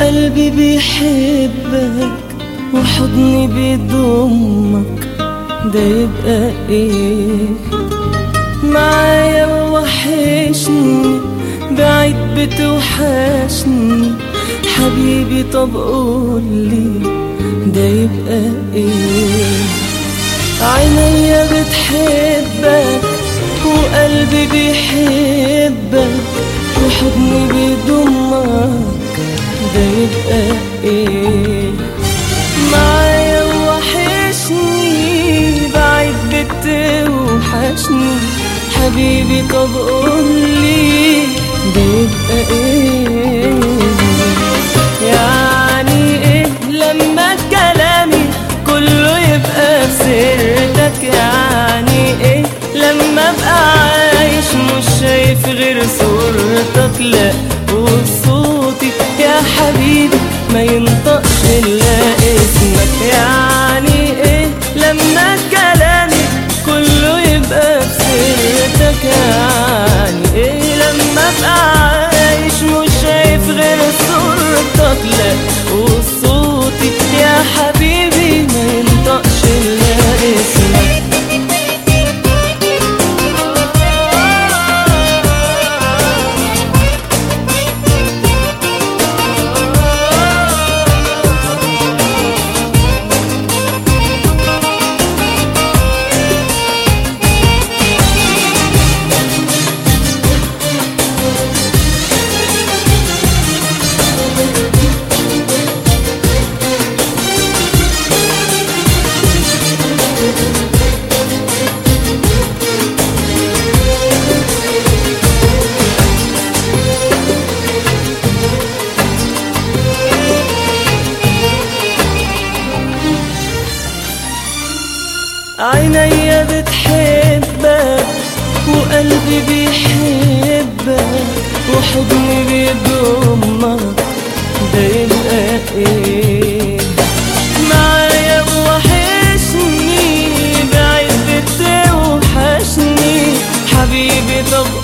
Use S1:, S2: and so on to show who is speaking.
S1: وقلبي بيحبك وحضني بيضمك ده يبقى ايه معايا وحشني بعيد بتوحشني حبيبي طب قولي ده يبقى ايه عينيا بتحبك وقلبي بيحبك وحضني بيضمك ده يبقى ايه معايا وحشني بعيد بتوحشني حبيبي طب قولي ده يبقى ايه يعني ايه لما كلامي كله يبقى في سيرتك يعني ايه لما ابقى عايش مش شايف غير صورتك لا وصوتي يا حبيبي ما ينطقش الا اسمك يعني ايه لما كلامي كله يبقى في سيرتك يعني ايه لما ابقى عايش مش شايف غير صورتك لا وصوتي يا حبيبي ما ينطقش الا اسمك عينيا بتحبك وقلبي بيحبك وحضني بيضمك ده يبقى ايه معايا وحشني بعيد بتوحشني حبيبي طب